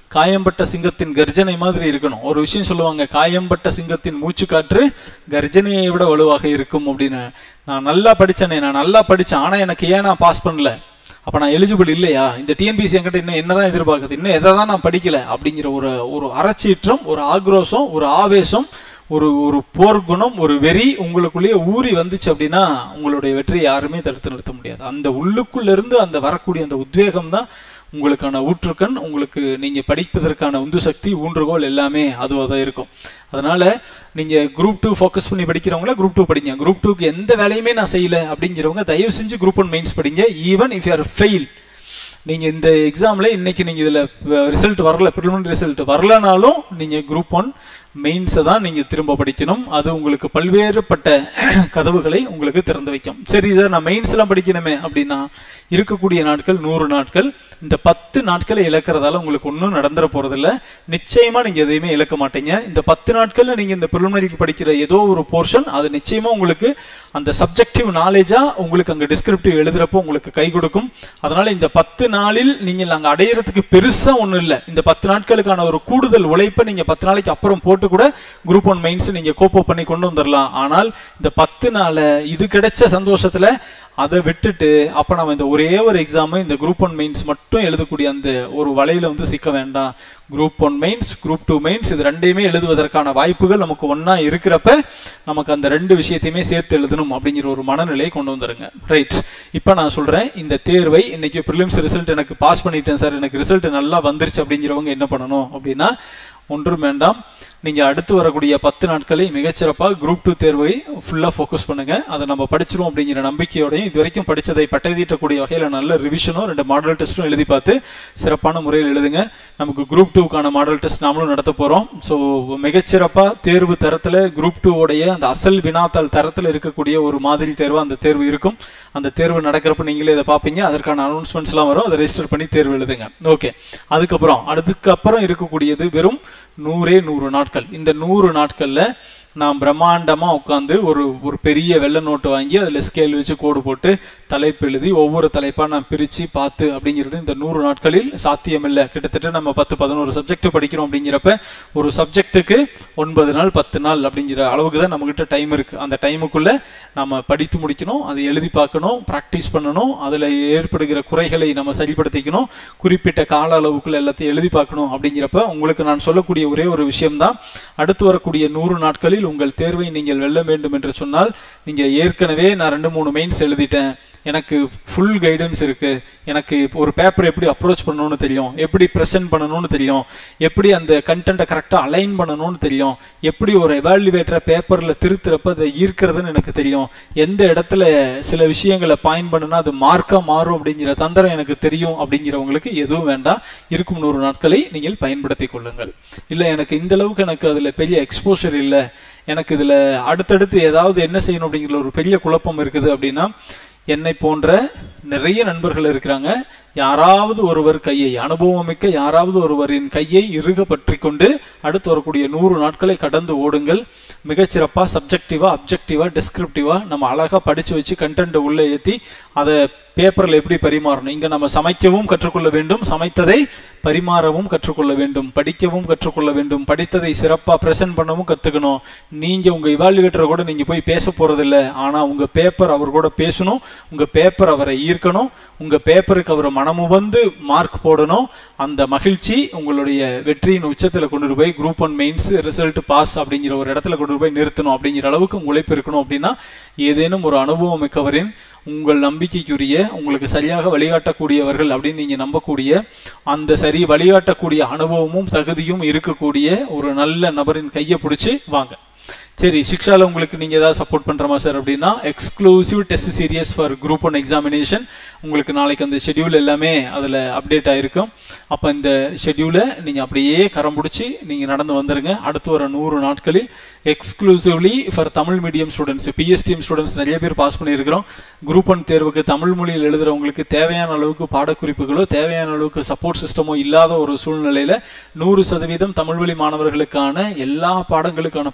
காயம்பட்ட சிங்கத்தின் கர்ஜனை மாதிரி இருக்கணும் ஒரு விஷயம் சொல்லுவாங்க காயம்பட்ட சிங்கத்தின் மூச்சு காற்று கர்ஜனையை விட வலுவாக இருக்கும் அப்படின்னு நான் நல்லா படிச்சேனே நான் நல்லா படிச்சேன் ஆனா எனக்கு ஏன் நான் பாஸ் பண்ணல அப்ப நான் எலிஜிபிள் இல்லையா இந்த டிஎன்பிசி என்கிட்ட இன்னும் என்னதான் எதிர்பார்க்குது இன்னும் எதை தான் நான் படிக்கல அப்படிங்கிற ஒரு ஒரு அறச்சீற்றம் ஒரு ஆக்ரோஷம் ஒரு ஆவேசம் ஒரு ஒரு போர்க்குணம் ஒரு வெறி உங்களுக்குள்ளேயே ஊறி வந்துச்சு அப்படின்னா உங்களுடைய வெற்றியை யாருமே தடுத்து நிறுத்த முடியாது அந்த உள்ளுக்குள்ள இருந்து அந்த வரக்கூடிய அந்த உத்வேகம் தான் உங்களுக்கான ஊற்றுக்கண் உங்களுக்கு நீங்க படிப்பதற்கான உந்து சக்தி ஊன்றுகோல் எல்லாமே அதுவாக தான் இருக்கும் அதனால நீங்க குரூப் டூ ஃபோக்கஸ் பண்ணி படிக்கிறவங்கள குரூப் டூ படிங்க குரூப் டூக்கு எந்த வேலையுமே நான் செய்யல அப்படிங்கிறவங்க தயவு செஞ்சு குரூப் ஒன் மெயின்ஸ் படிங்க ஈவன் இஃப் யூஆர் ஃபெயில் நீங்க இந்த எக்ஸாம்ல இன்னைக்கு நீங்க இதுல ரிசல்ட் வரல ப்ரிலிமினரி ரிசல்ட் வரலனாலும் நீங்க குரூப் ஒன் மெயின்ஸை தான் நீங்க திரும்ப படிக்கணும் அது உங்களுக்கு பல்வேறுபட்ட கதவுகளை உங்களுக்கு திறந்து வைக்கும் சரி சார் நான் மெயின்ஸ் எல்லாம் படிக்கணுமே அப்படின்னா இருக்கக்கூடிய நாட்கள் நூறு நாட்கள் இந்த பத்து நாட்களை இழக்கிறதால உங்களுக்கு ஒன்றும் நடந்துட போறதில்ல நிச்சயமா நீங்க எதையுமே இழக்க மாட்டீங்க இந்த பத்து நாட்கள்ல நீங்க இந்த ப்ரிலிமினரிக்கு படிக்கிற ஏதோ ஒரு போர்ஷன் அது நிச்சயமா உங்களுக்கு அந்த சப்ஜெக்டிவ் நாலேஜா உங்களுக்கு அங்க டிஸ்கிரிப்டிவ் எழுதுறப்போ உங்களுக்கு கை கொடுக்கும் அதனால இந்த பத்து நாளில் நீங்கள் அங்க அடையிறதுக்கு பெருசா ஒண்ணும் இல்லை இந்த பத்து நாட்களுக்கான ஒரு கூடுதல் உழைப்பை நீங்க பத்து நாளைக்கு அப்புறம் போட்டு கூட குரூப் ஒன் மெயின்ஸ் நீங்க கோப்போ பண்ணி கொண்டு வந்துடலாம் ஆனால் இந்த பத்து நாள இது கிடைச்ச சந்தோஷத்துல அதை விட்டுட்டு அப்ப நம்ம இந்த ஒரே ஒரு எக்ஸாம் இந்த குரூப் ஒன் மெயின்ஸ் மட்டும் எழுதக்கூடிய அந்த ஒரு வலையில வந்து சிக்க வேண்டாம் group one mains group two mains இது ரெண்டையுமே எழுதுவதற்கான வாய்ப்புகள் நமக்கு ஒண்ணா இருக்கிறப்ப நமக்கு அந்த ரெண்டு விஷயத்தையுமே சேர்த்து எழுதணும் அப்படிங்கிற ஒரு மனநிலையை கொண்டு வந்துருங்க ரைட் இப்போ நான் சொல்றேன் இந்த தேர்வை இன்னைக்கு ப்ரிலிம்ஸ் ரிசல்ட் எனக்கு பாஸ் பண்ணிட்டேன் சார் எனக்கு ரிசல்ட் நல்லா வந்துருச்சு அப்படிங்கிறவங்க என்ன பண்ணணும் அப்படின்னா ஒன்றும் வேண்டாம் நீங்க அடுத்து வரக்கூடிய பத்து நாட்களை மிகச்சிறப்பாக குரூப் டூ தேர்வை ஃபுல்லா ஃபோக்கஸ் பண்ணுங்க அதை நம்ம படிச்சிரும் அப்படிங்கிற நம்பிக்கையோடையும் இது வரைக்கும் படிச்சதை பட்டதீட்டக்கூடிய வகையில நல்ல ரிவிஷனும் ரெண்டு மாடல் டெஸ்ட்டும் எழுதி பார்த்து சிறப்பான முறையில் எழுதுங்க நமக்கு குரூப் டூக்கான மாடல் டெஸ்ட் நாமளும் நடத்த போறோம் ஸோ மிகச்சிறப்பா தேர்வு தரத்துல குரூப் டூ உடைய அந்த அசல் வினாத்தாள் தரத்துல இருக்கக்கூடிய ஒரு மாதிரி தேர்வு அந்த தேர்வு இருக்கும் அந்த தேர்வு நடக்கிறப்ப நீங்களே இதை பார்ப்பீங்க அதற்கான அனௌன்ஸ்மெண்ட்ஸ்லாம் வரும் அதை ரெஜிஸ்டர் பண்ணி தேர்வு எழுதுங்க ஓகே அதுக்கப்புறம் அதுக்கப்புறம் இருக்கக்கூடியது வெறும் நூறே நூறு நாட்கள் இந்த நூறு நாட்கள்ல நான் பிரம்மாண்டமா உட்காந்து ஒரு ஒரு பெரிய வெள்ளை நோட்டு வாங்கி அதுல ஸ்கேல் வச்சு கோடு போட்டு தலைப்பு எழுதி ஒவ்வொரு தலைப்பா நான் பிரிச்சு பார்த்து அப்படிங்கிறது இந்த நூறு நாட்களில் சாத்தியமில்லை கிட்டத்தட்ட நம்ம பத்து பதினோரு சப்ஜெக்ட் படிக்கிறோம் அப்படிங்கிறப்ப ஒரு சப்ஜெக்ட்டுக்கு ஒன்பது நாள் பத்து நாள் அப்படிங்கிற அளவுக்கு தான் நம்மகிட்ட டைம் இருக்கு அந்த டைமுக்குள்ள நம்ம படித்து முடிக்கணும் அதை எழுதி பார்க்கணும் ப்ராக்டிஸ் பண்ணணும் அதுல ஏற்படுகிற குறைகளை நம்ம சரிப்படுத்திக்கணும் குறிப்பிட்ட கால அளவுக்குள்ள எல்லாத்தையும் எழுதி பார்க்கணும் அப்படிங்கிறப்ப உங்களுக்கு நான் சொல்லக்கூடிய ஒரே ஒரு விஷயம்தான் அடுத்து வரக்கூடிய நூறு நாட்களில் உங்கள் தேர்வை நீங்கள் வெல்ல வேண்டும் என்று சொன்னால் நீங்க ஏற்கனவே நான் ரெண்டு மூணு மெயின்ஸ் எழுதிட்டேன் எனக்கு ஃபுல் கைடன்ஸ் இருக்கு எனக்கு ஒரு பேப்பர் எப்படி அப்ரோச் பண்ணணும்னு தெரியும் எப்படி ப்ரெசென்ட் பண்ணணும்னு தெரியும் எப்படி அந்த கண்டென்ட்டை கரெக்டாக அலைன் பண்ணணும்னு தெரியும் எப்படி ஒரு எவாலுவேட்டரை பேப்பரில் திருத்துறப்ப அதை ஈர்க்கிறதுன்னு எனக்கு தெரியும் எந்த இடத்துல சில விஷயங்களை பாயிண்ட் பண்ணுனா அது மார்க்காக மாறும் அப்படிங்கிற தந்திரம் எனக்கு தெரியும் அப்படிங்கிறவங்களுக்கு எதுவும் வேண்டாம் இருக்கும் நூறு நாட்களை நீங்கள் பயன்படுத்தி கொள்ளுங்கள் இல்லை எனக்கு இந்த அளவுக்கு எனக்கு அதில் பெரிய எக்ஸ்போஷர் இல்லை எனக்கு இதில் அடுத்தடுத்து ஏதாவது என்ன செய்யணும் அப்படிங்கிற ஒரு பெரிய குழப்பம் இருக்குது அப்படின்னா என்னை போன்ற நிறைய நண்பர்கள் இருக்கிறாங்க யாராவது ஒருவர் கையை அனுபவமிக்க யாராவது ஒருவரின் கையை இறுக பற்றி கொண்டு அடுத்து வரக்கூடிய நூறு நாட்களை கடந்து ஓடுங்கள் மிகச்சிறப்பா சப்ஜெக்டிவா அப்ஜெக்டிவா டிஸ்கிரிப்டிவா நம்ம அழகா படிச்சு வச்சு கண்டென்ட் உள்ள ஏத்தி அதை பேப்பர்ல எப்படி பரிமாறணும் இங்க நம்ம சமைக்கவும் கற்றுக்கொள்ள வேண்டும் சமைத்ததை பரிமாறவும் கற்றுக்கொள்ள வேண்டும் படிக்கவும் கற்றுக்கொள்ள வேண்டும் படித்ததை சிறப்பா பிரசன்ட் பண்ணவும் கத்துக்கணும் நீங்க உங்க இவாலுவேட்டரை கூட நீங்க போய் பேச போறதில்ல ஆனா உங்க பேப்பர் அவர் கூட பேசணும் உங்க பேப்பர் அவரை ஈர்க்கணும் உங்க பேப்பருக்கு அவர் மனமுவந்து மார்க் போடணும் அந்த மகிழ்ச்சி உங்களுடைய வெற்றியின் உச்சத்துல கொண்டு போய் group one mains result pass அப்படிங்கிற ஒரு இடத்துல கொண்டு போய் நிறுத்தணும் அப்படிங்கிற அளவுக்கு உங்க உழைப்பு இருக்கணும் அப்படின்னா ஏதேனும் ஒரு அனுபவம் மிக்கவரின் உங்கள் நம்பிக்கைக்குரிய உங்களுக்கு சரியாக வழிகாட்டக்கூடியவர்கள் அப்படின்னு நீங்க நம்பக்கூடிய அந்த சரி வழிகாட்டக்கூடிய அனுபவமும் தகுதியும் இருக்கக்கூடிய ஒரு நல்ல நபரின் கையை பிடிச்சி வாங்க சரி சிக்ஷால உங்களுக்கு நீங்க ஏதாவது சப்போர்ட் பண்றமா சார் அப்படின்னா exclusive test series for group one examination உங்களுக்கு நாளைக்கு அந்த ஷெட்யூல் எல்லாமே அதில் அப்டேட் ஆயிருக்கும் அப்போ இந்த ஷெட்யூலை நீங்கள் அப்படியே கரம் பிடிச்சி நீங்கள் நடந்து வந்துருங்க அடுத்து வர நூறு நாட்களில் exclusively for Tamil medium students PSTM students நிறைய பேர் பாஸ் பண்ணியிருக்கிறோம் குரூப் ஒன் தேர்வுக்கு தமிழ் மொழியில் எழுதுறவங்களுக்கு தேவையான அளவுக்கு பாடக்குறிப்புகளோ தேவையான அளவுக்கு சப்போர்ட் சிஸ்டமோ இல்லாத ஒரு சூழ்நிலையில் நூறு சதவீதம் தமிழ் வழி மாணவர்களுக்கான எல்லா பாடங்களுக்கான பாடக்குறிப்பு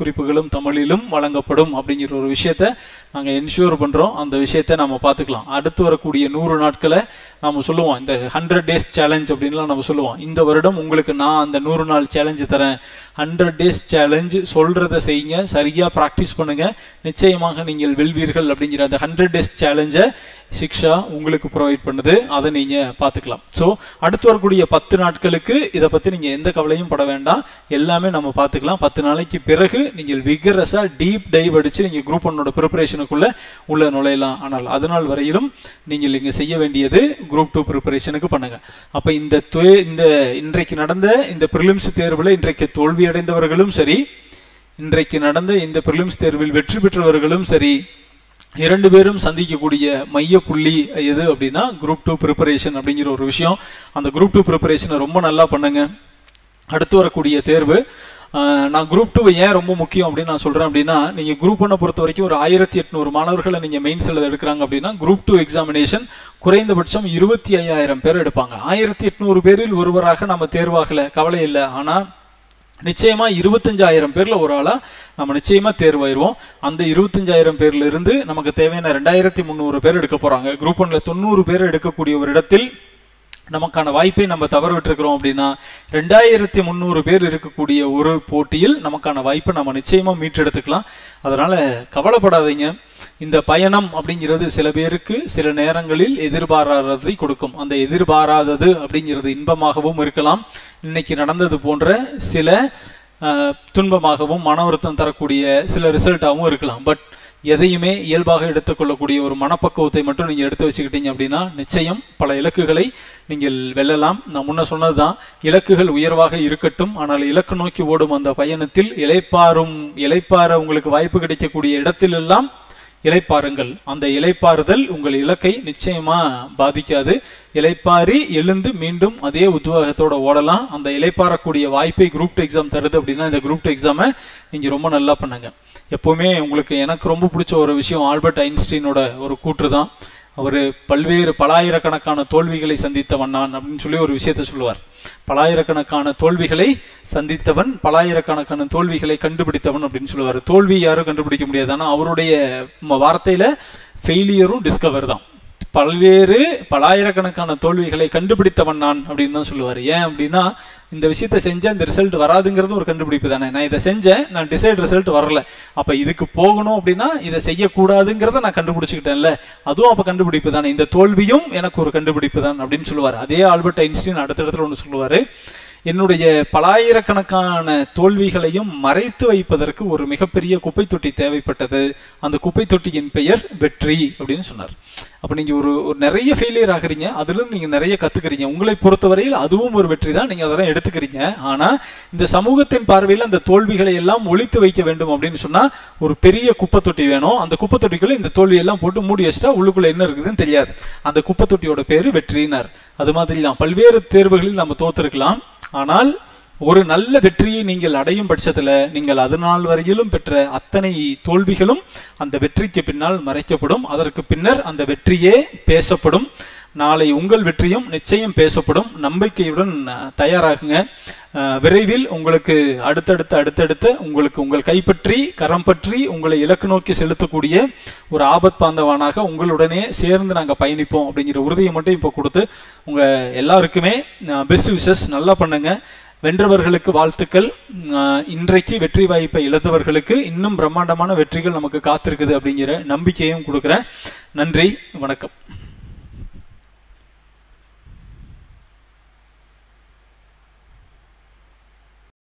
குறிப்புகளும் தமிழிலும் வழங்கப்படும் அப்படிங்கிற ஒரு விஷயத்த நாங்கள் என்ஷூர் பண்ணுறோம் அந்த விஷயத்த நம்ம பார்த்துக்கலாம் அடுத்து வரக்கூடிய நூறு நாட்களை நம்ம சொல்லுவோம் இந்த ஹண்ட்ரட் டேஸ் சேலஞ்ச் அப்படின்லாம் நம்ம சொல்லுவோம் இந்த வருடம் உங்களுக்கு நான் அந்த நூறு நாள் சேலஞ்சு தரேன் ஹண்ட்ரட் டேஸ் சேலஞ்ச் சொல்கிறத செய்யுங்க சரியாக ப்ராக்டிஸ் பண்ணுங்க நிச்சயமாக நீங்கள் வெல்வீர்கள் அப்படிங்கிற அந்த ஹண்ட்ரட் டேஸ் சேலஞ்சை சிக்ஷா உங்களுக்கு ப்ரொவைட் பண்ணுது அதை நீங்கள் பார்த்துக்கலாம் ஸோ அடுத்து வரக்கூடிய பத்து நாட்களுக்கு இதை பற்றி நீங்கள் எந்த கவலையும் பட வேண்டாம் எல்லாமே நம்ம பார்த்துக்கலாம் பத்து நாளைக்கு பிறகு நீங்கள் விகரஸாக டீப் டைவ் அடித்து நீங்கள் குரூப் ஒன்னோட ப்ரிப்பரேஷனுக்குள்ளே உள்ள நுழையலாம் ஆனால் அது நாள் வரையிலும் நீங்கள் இங்கே செய்ய வேண்டியது குரூப் டூ ப்ரிப்பரேஷனுக்கு பண்ணுங்க அப்போ இந்த துவே- இந்த இன்றைக்கு நடந்த இந்த ப்ரிலிம்ஸ் தேர்வில் இன்றைக்கு தோல்வி அடைந்தவர்களும் சரி இன்றைக்கு நடந்த இந்த ப்ரிலிம்ஸ் தேர்வில் வெற்றி பெற்றவர்களும் சரி இரண்டு பேரும் சந்திக்கக்கூடிய மைய புள்ளி எது அப்படின்னா குரூப் டூ ப்ரிப்பரேஷன் அப்படிங்கிற ஒரு விஷயம் அந்த குரூப் டூ ப்ரிப்பரேஷனை ரொம்ப நல்லா பண்ணுங்க அடுத்து வரக்கூடிய தேர்வு ஆஹ், நான் குரூப் டூவை ஏன் ரொம்ப முக்கியம் அப்படின்னு நான் சொல்றேன் அப்படின்னா நீங்க குரூப் ஒன்னை பொறுத்த வரைக்கும் ஒரு ஆயிரத்தி எட்நூறு மாணவர்களை நீங்க மெயின்ஸ் எழுத எடுக்கிறாங்க அப்படின்னா குரூப் டூ எக்ஸாமினேஷன் குறைந்தபட்சம் இருபத்தி ஐயாயிரம் பேர் எடுப்பாங்க ஆயிரத்தி எட்நூறு பேரில் ஒருவராக நம்ம தேர்வாகல கவலை இல்லை ஆனா நிச்சயமா இருபத்தஞ்சாயிரம் பேர்ல ஒரு ஆளா நம்ம நிச்சயமா தேர்வாயிருவோம் அந்த இருபத்தஞ்சாயிரம் பேர்ல இருந்து நமக்கு தேவையான ரெண்டாயிரத்தி முந்நூறு பேர் எடுக்க போறாங்க குரூப் ஒன்ல தொண்ணூறு பேர் எடுக்கக்கூடிய ஒரு இடத்தில் நமக்கான வாய்ப்பை நம்ம தவற விட்டுருக்கிறோம் அப்படின்னா ரெண்டாயிரத்தி முந்நூறு பேர் இருக்கக்கூடிய ஒரு போட்டியில் நமக்கான வாய்ப்பை நம்ம நிச்சயமா மீட்டெடுத்துக்கலாம் அதனால கவலைப்படாதீங்க இந்த பயணம் அப்படிங்கிறது சில பேருக்கு சில நேரங்களில் எதிர்பாராததை கொடுக்கும் அந்த எதிர்பாராதது அப்படிங்கிறது இன்பமாகவும் இருக்கலாம் இன்னைக்கு நடந்தது போன்ற சில அஹ், துன்பமாகவும் மன வருத்தம் தரக்கூடிய சில ரிசல்ட்டாகவும் இருக்கலாம் பட் எதையுமே இயல்பாக எடுத்துக்கொள்ளக்கூடிய ஒரு மனப்பக்குவத்தை மட்டும் நீங்கள் எடுத்து வச்சுக்கிட்டீங்க அப்படின்னா நிச்சயம் பல இலக்குகளை நீங்கள் வெல்லலாம் நான் முன்ன சொன்னதுதான் இலக்குகள் உயர்வாக இருக்கட்டும் ஆனால் இலக்கு நோக்கி ஓடும் அந்த பயணத்தில் இலைப்பாரும் இலைப்பார உங்களுக்கு வாய்ப்பு கிடைக்கக்கூடிய இடத்திலெல்லாம் இலைப்பாருங்கள் அந்த இலைப்பாறுதல் உங்கள் இலக்கை நிச்சயமா பாதிக்காது இலைப்பாரி எழுந்து மீண்டும் அதே உத்வேகத்தோட ஓடலாம் அந்த இலைப்பாறக்கூடிய வாய்ப்பை குரூப் டூ எக்ஸாம் தருது அப்படின்னா இந்த குரூப் டூ எக்ஸாமை நீங்க ரொம்ப நல்லா பண்ணுங்க எப்பவுமே உங்களுக்கு எனக்கு ரொம்ப பிடிச்ச ஒரு விஷயம் ஆல்பர்ட் ஐன்ஸ்டீனோட ஒரு கூற்று தான் அவர் பல்வேறு பலாயிரக்கணக்கான தோல்விகளை சந்தித்தவன் நான் அப்படின்னு சொல்லி ஒரு விஷயத்த சொல்லுவார் பலாயிரக்கணக்கான தோல்விகளை சந்தித்தவன் பலாயிரக்கணக்கான தோல்விகளை கண்டுபிடித்தவன் அப்படின்னு சொல்லுவார் தோல்வி யாரும் கண்டுபிடிக்க முடியாது ஆனா அவருடைய ம- வார்த்தையில ஃபெயிலியரும் டிஸ்கவர் தான் பல்வேறு பலாயிரக்கணக்கான தோல்விகளை கண்டுபிடித்தவன் நான் அப்படின்னு தான் சொல்லுவார் ஏன் அப்படின்னா இந்த விஷயத்தை செஞ்சா இந்த ரிசல்ட் வராதுங்கிறது ஒரு கண்டுபிடிப்பு தானே நான் இதை செஞ்சேன் நான் டிசைட் ரிசல்ட் வரல அப்ப இதுக்கு போகணும் அப்படின்னா இதை செய்யக்கூடாதுங்கிறத நான் கண்டுபிடிச்சுக்கிட்டேன்ல அதுவும் அப்ப கண்டுபிடிப்பு தானே இந்த தோல்வியும் எனக்கு ஒரு கண்டுபிடிப்பு தான் அப்படின்னு சொல்லுவார் அதே ஆல்பர்ட் ஐன்ஸ்டீன் அடுத்த இடத்துல ஒன்று சொல்லுவாரு என்னுடைய பலாயிரக்கணக்கான தோல்விகளையும் மறைத்து வைப்பதற்கு ஒரு மிகப்பெரிய குப்பை தொட்டி தேவைப்பட்டது அந்த குப்பை தொட்டியின் பெயர் வெற்றி அப்படின்னு சொன்னார் அப்ப நீங்க ஒரு ஒரு நிறைய ஃபெயிலியர் ஆகுறீங்க அதுல இருந்து நீங்க நிறைய கத்துக்கிறீங்க உங்களை பொறுத்தவரையில் அதுவும் ஒரு வெற்றி தான் நீங்க அதெல்லாம் எடுத்துக்கிறீங்க ஆனா இந்த சமூகத்தின் பார்வையில் அந்த தோல்விகளை எல்லாம் ஒழித்து வைக்க வேண்டும் அப்படின்னு சொன்னா ஒரு பெரிய குப்பை தொட்டி வேணும் அந்த குப்பை தொட்டிக்குள்ள இந்த தோல்வி எல்லாம் போட்டு மூடி வச்சுட்டா உள்ளுக்குள்ள என்ன இருக்குதுன்னு தெரியாது அந்த குப்பை தொட்டியோட பேரு வெற்றினார் அது மாதிரி தான் பல்வேறு தேர்வுகளில் நம்ம தோத்திருக்கலாம் ஆனால் ஒரு நல்ல வெற்றியை நீங்கள் அடையும் பட்சத்துல நீங்கள் அது நாள் வரையிலும் பெற்ற அத்தனை தோல்விகளும் அந்த வெற்றிக்கு பின்னால் மறைக்கப்படும் அதற்கு பின்னர் அந்த வெற்றியே பேசப்படும் நாளை உங்கள் வெற்றியும் நிச்சயம் பேசப்படும் நம்பிக்கையுடன் அஹ், தயாராகுங்க அஹ், விரைவில் உங்களுக்கு அடுத்தடுத்த அடுத்தடுத்த உங்களுக்கு உங்கள் கைப்பற்றி கரம் பற்றி உங்களை இலக்கு நோக்கி செலுத்தக்கூடிய ஒரு ஆபத் பாந்தவானாக உங்களுடனே சேர்ந்து நாங்கள் பயணிப்போம் அப்படிங்கிற உறுதியை மட்டும் இப்போ கொடுத்து உங்க எல்லாருக்குமே பெஸ்ட் விஷஸ் நல்லா பண்ணுங்க வென்றவர்களுக்கு வாழ்த்துக்கள் அஹ், இன்றைக்கு வெற்றி வாய்ப்பை இழந்தவர்களுக்கு இன்னும் பிரம்மாண்டமான வெற்றிகள் நமக்கு காத்திருக்குது அப்படிங்கிற நம்பிக்கையும் கொடுக்குறேன் நன்றி வணக்கம்